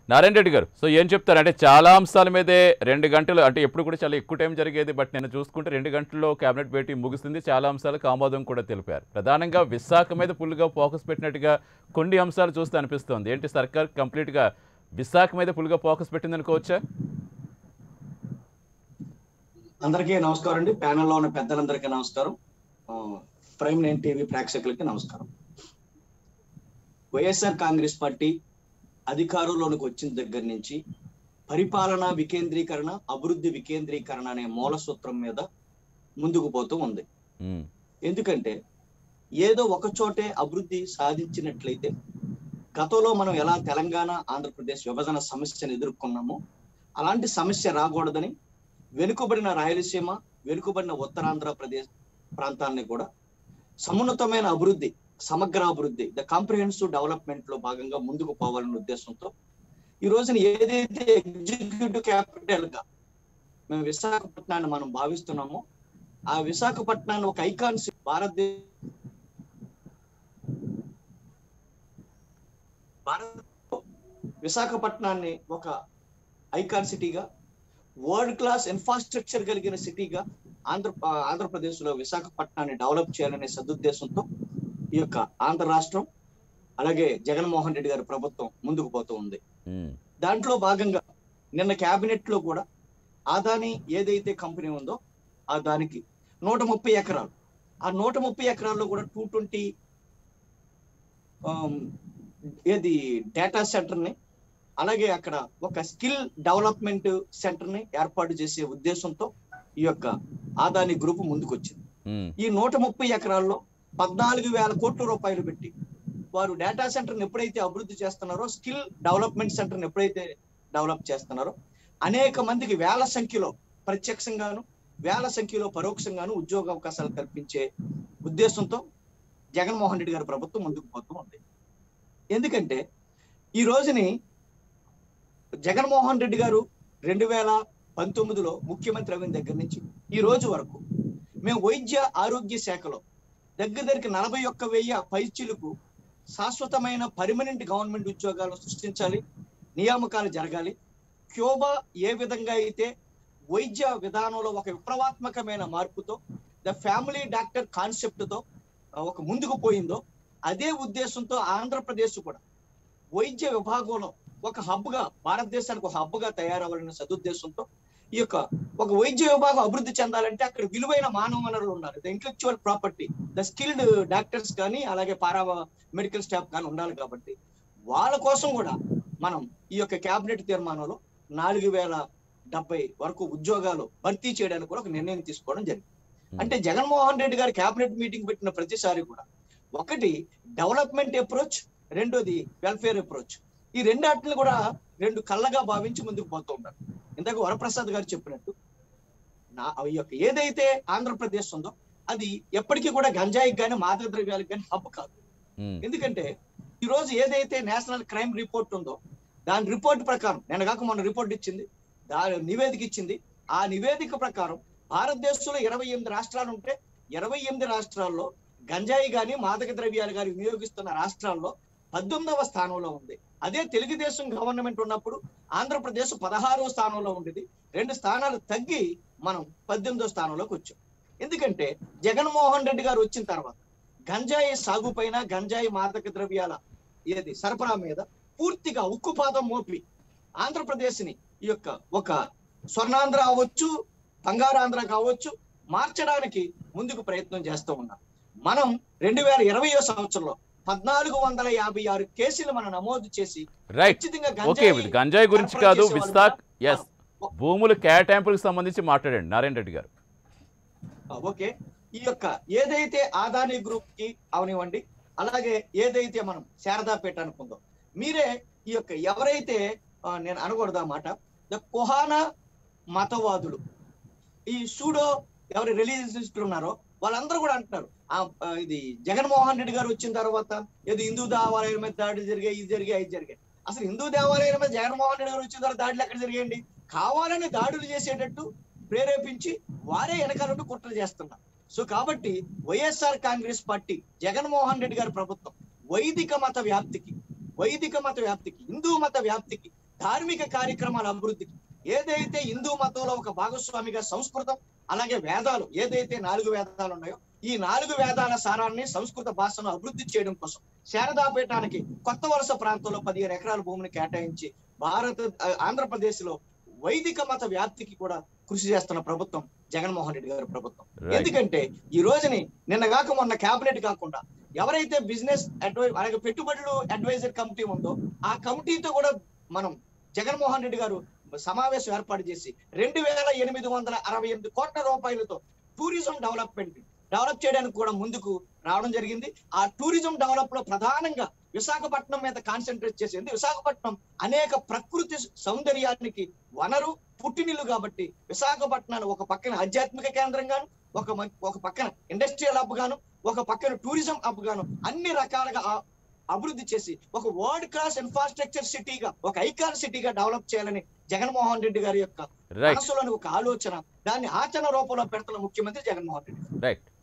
నారాయణ రెడ్డి గారు సో ఏం చెప్తారు అంటే చాలా అంశాల మీదే రెండు గంటలు అంటే ఎప్పుడు కూడా చాలా ఎక్కువ టైం జరిగేది బట్ నేను చూసుకుంటే రెండు గంటల్లో కేబినెట్ భేటీ ముగిసింది చాలా అంశాలకు ఆమోదం కూడా తెలిపారు ప్రధానంగా విశాఖ మీద ఫుల్గా ఫోకస్ పెట్టినట్టుగా కొన్ని అంశాలు చూస్తే అనిపిస్తోంది ఏంటి సర్కార్ కంప్లీట్గా విశాఖ మీద ఫుల్గా ఫోకస్ పెట్టింది అనుకోవచ్చా అందరికీ నమస్కారం అండి ప్యానెల్లో ఉన్న పెద్దలందరికీ నమస్కారం ఆ, ప్రైమ్ నైన్ టీవీ ప్రేక్షకులకి నమస్కారం వైఎస్ఆర్ కాంగ్రెస్ పార్టీ అధికారంలోనికి వచ్చిన దగ్గర నుంచి పరిపాలన వికేంద్రీకరణ అభివృద్ధి వికేంద్రీకరణ అనే మూల సూత్రం మీద ముందుకు పోతూ ఉంది ఉమ్, ఎందుకంటే ఏదో ఒక చోటే అభివృద్ధి సాధించినట్లయితే గతంలో మనం ఎలా తెలంగాణ ఆంధ్రప్రదేశ్ విభజన సమస్యను ఎదుర్కొన్నామో అలాంటి సమస్య రాకూడదని వెనుకబడిన రాయలసీమ వెనుకబడిన ఉత్తరాంధ్రప్రదేశ్ ప్రాంతాన్ని కూడా సమున్నతమైన అభివృద్ధి సమగ్ర అభివృద్ధి ద కాంప్రిహెన్సివ్ డెవలప్మెంట్ లో భాగంగా ముందుకు పోవాలనే ఉద్దేశంతో ఈ రోజున ఏదైతే ఎగ్జిక్యూటివ్ క్యాపిటల్ గా మేము విశాఖపట్నాన్ని మనం భావిస్తున్నామో ఆ విశాఖపట్నాన్ని ఒక ఐకాన్ భారతదేశ భారత్ విశాఖపట్నాన్ని ఒక ఐకాన్ సిటీగా వరల్డ్ క్లాస్ ఇన్ఫ్రాస్ట్రక్చర్ కలిగిన సిటీగా ఆంధ్ర ఆంధ్రప్రదేశ్ లో విశాఖపట్నాన్ని డెవలప్ చేయాలనే సదుద్దేశంతో ఈ యొక్క ఆంధ్ర రాష్ట్రం అలాగే జగన్మోహన్ రెడ్డి గారి ప్రభుత్వం ముందుకు పోతూ ఉంది ఉమ్, దాంట్లో భాగంగా నిన్న కేబినెట్ లో కూడా ఆదాని ఏదైతే కంపెనీ ఉందో ఆ దానికి నూట ముప్పై ఎకరాలు ఆ నూట ముప్పై ఎకరాల్లో కూడా టూ ట్వంటీ ఏది డేటా సెంటర్ ని అలాగే అక్కడ ఒక స్కిల్ డెవలప్మెంట్ సెంటర్ ని ఏర్పాటు చేసే ఉద్దేశంతో ఈ యొక్క ఆదాని గ్రూప్ ముందుకు వచ్చింది ఉమ్, ఈ నూట ముప్పై ఎకరాల్లో పద్నాలుగు వేల కోట్ల రూపాయలు పెట్టి వారు డేటా సెంటర్ని ఎప్పుడైతే అభివృద్ధి చేస్తున్నారో స్కిల్ డెవలప్మెంట్ సెంటర్ని ఎప్పుడైతే డెవలప్ చేస్తున్నారో అనేక మందికి వేల సంఖ్యలో ప్రత్యక్షంగాను వేల సంఖ్యలో పరోక్షంగాను ఉద్యోగ అవకాశాలు కల్పించే ఉద్దేశంతో జగన్మోహన్ రెడ్డి గారి ప్రభుత్వం ముందుకు పోతూ ఉంది ఎందుకంటే ఈ రోజుని జగన్మోహన్ రెడ్డి గారు రెండు వేల పంతొమ్మిదిలో ముఖ్యమంత్రి అయిన దగ్గర నుంచి ఈ రోజు వరకు మేము వైద్య ఆరోగ్య శాఖలో దగ్గర దగ్గరికి నలభై ఒక్క వెయ్యి పైచీలకు శాశ్వతమైన పర్మనెంట్ గవర్నమెంట్ ఉద్యోగాలు సృష్టించాలి నియామకాలు జరగాలి క్యూబా ఏ విధంగా అయితే వైద్య విధానంలో ఒక విప్లవాత్మకమైన మార్పుతో ద ఫ్యామిలీ డాక్టర్ కాన్సెప్ట్ తో ఆ, ఒక ముందుకు పోయిందో అదే ఉద్దేశంతో ఆంధ్రప్రదేశ్ కూడా వైద్య విభాగంలో ఒక హబ్ గా భారతదేశానికి ఒక హబ్ గా తయారవ్వాలనే సదుద్దేశంతో ఈ యొక్క ఒక వైద్య విభాగం అభివృద్ధి చెందాలంటే అక్కడ విలువైన మానవ వనరులు ఉండాలి the intellectual property the skilled doctors కానీ అలాగే పారా మెడికల్ స్టాఫ్ కానీ ఉండాలి కాబట్టి వాళ్ళ కోసం కూడా మనం ఈ యొక్క కేబినెట్ తీర్మానంలో నాలుగు వేల డెబ్బై వరకు ఉద్యోగాలు భర్తీ చేయడానికి కూడా ఒక నిర్ణయం తీసుకోవడం జరిగింది అంటే జగన్మోహన్ రెడ్డి గారు కేబినెట్ మీటింగ్ పెట్టిన ప్రతిసారి కూడా ఒకటి డెవలప్మెంట్ అప్రోచ్ రెండోది వెల్ఫేర్ అప్రోచ్ ఈ రెండాటిని కూడా రెండు కళ్ళగా భావించి ముందుకు పోతూ ఉంటారు ఇందాక వరప్రసాద్ గారు చెప్పినట్టు నా ఈ యొక్క ఏదైతే ఆంధ్రప్రదేశ్ ఉందో అది ఎప్పటికీ కూడా గంజాయికి కానీ మాదక ద్రవ్యాలకు కానీ హబ్ కాదు ఉమ్, ఎందుకంటే ఈ రోజు ఏదైతే నేషనల్ క్రైమ్ రిపోర్ట్ ఉందో దాని రిపోర్ట్ ప్రకారం నేను కాక మొన్న రిపోర్ట్ ఇచ్చింది దాని నివేదిక ఇచ్చింది ఆ నివేదిక ప్రకారం భారతదేశంలో ఇరవై ఎనిమిది రాష్ట్రాలు ఉంటే ఇరవై ఎనిమిది రాష్ట్రాల్లో గంజాయి గాని మాదక ద్రవ్యాలు గాని వినియోగిస్తున్న రాష్ట్రాల్లో పద్దెనిమిదవ స్థానంలో ఉంది అదే తెలుగుదేశం గవర్నమెంట్ ఉన్నప్పుడు ఆంధ్రప్రదేశ్ పదహారవ స్థానంలో ఉండేది రెండు స్థానాలు తగ్గి మనం పద్దెనిమిదో స్థానంలోకి వచ్చాం ఎందుకంటే జగన్మోహన్ రెడ్డి గారు వచ్చిన తర్వాత గంజాయి సాగు పైన గంజాయి మాదక ద్రవ్యాల ఏది సరఫరా మీద పూర్తిగా ఉక్కుపాదం మోపి ఆంధ్రప్రదేశ్ ని ఈ యొక్క ఒక స్వర్ణాంధ్ర అవ్వచ్చు బంగారాంధ్ర కావచ్చు మార్చడానికి ముందుకు ప్రయత్నం చేస్తూ ఉన్నాం మనం రెండు వేల ఇరవయో సంవత్సరంలో పద్నాలుగు వందల యాభై ఆరు కేసులు మనం నమోదు చేసి రైట్ ఖచ్చితంగా ఓకే గంజాయి గంజాయి గురించి సరఫరా కాదు చేసే వాళ్ళు విశాఖ కూడా ఎస్ భూముల కేటాయింపులకు సంబంధించి మాట్లాడండి నారాయణ రెడ్డి గారు ఆ, ఓకే ఈ యొక్క ఏదైతే ఆదాని గ్రూప్ కి అవనివ్వండి అలాగే ఏదైతే మనం శారదాపేట అనుకుందాం మీరే ఈ యొక్క ఎవరైతే ఆ, నేను అనకూడదు ఆ మాట ద కుహాన మతవాదులు ఈ సూడో ఎవరి రిలీజియస్టులు ఉన్నారో వాళ్ళందరూ కూడా అంటున్నారు ఆ ఆ, ఇది జగన్మోహన్ రెడ్డి గారు వచ్చిన తర్వాత ఏదో హిందూ దేవాలయాల మీద దాడులు జరిగాయి ఇది జరిగాయి ఇది జరిగాయి అసలు హిందూ దేవాలయాల మీద జగన్మోహన్ రెడ్డి గారు వచ్చిన తర్వాత దాడులు ఎక్కడ జరిగాయండి కావాలని దాడులు చేసేటట్టు ప్రేరేపించి వారే వెనకాలంటూ కుట్ర చేస్తున్నారు సో కాబట్టి వైఎస్ఆర్ కాంగ్రెస్ పార్టీ జగన్మోహన్ రెడ్డి గారి ప్రభుత్వం వైదిక మత వ్యాప్తికి వైదిక మత వ్యాప్తికి హిందూ మత వ్యాప్తికి ధార్మిక కార్యక్రమాల అభివృద్ధికి ఏదైతే హిందూ మతంలో ఒక భాగస్వామిగా సంస్కృతం అలాగే వేదాలు ఏదైతే నాలుగు వేదాలు ఉన్నాయో ఈ నాలుగు వేదాల సారాన్ని సంస్కృత భాషను అభివృద్ధి చేయడం కోసం శారదాపీఠానికి కొత్త వలస ప్రాంతంలో పదిహేను ఎకరాల భూమిని కేటాయించి భారత ఆంధ్రప్రదేశ్ లో వైదిక మత వ్యాప్తికి కూడా కృషి చేస్తున్న ప్రభుత్వం జగన్మోహన్ రెడ్డి గారి ప్రభుత్వం రైట్ ఎందుకంటే ఈ రోజుని నిన్న కాక మొన్న కేబినెట్ కాకుండా ఎవరైతే బిజినెస్ అడ్వై అలాగే పెట్టుబడులు అడ్వైజర్ కమిటీ ఉందో ఆ కమిటీతో కూడా మనం జగన్మోహన్ రెడ్డి గారు సమావేశం ఏర్పాటు చేసి రెండు వేల ఎనిమిది వందల అరవై ఎనిమిది కోట్ల రూపాయలతో టూరిజం డెవలప్మెంట్ డెవలప్ చేయడానికి కూడా ముందుకు రావడం జరిగింది ఆ టూరిజం డెవలప్ లో ప్రధానంగా విశాఖపట్నం మీద కాన్సన్ట్రేట్ చేసింది విశాఖపట్నం అనేక ప్రకృతి సౌందర్యానికి వనరు పుట్టినిల్లు కాబట్టి విశాఖపట్నాన్ని ఒక పక్కన ఆధ్యాత్మిక కేంద్రంగాను ఒక మ- ఒక పక్కన ఇండస్ట్రియల్ హబ్ గాను ఒక పక్కన టూరిజం హబ్ గాను అన్ని రకాలుగా ఆ- అభివృద్ధి చేసి ఒక వరల్డ్ క్లాస్ ఇన్ఫ్రాస్ట్రక్చర్ సిటీగా ఒక ఐకాన్ సిటీగా డెవలప్ చేయాలని జగన్మోహన్ రెడ్డి గారి యొక్క రైట్ మనసులోని ఒక ఆలోచన దాన్ని ఆచరణ రూపంలో పెడుతున్న ముఖ్యమంత్రి జగన్మోహన్ రెడ్డి రైట్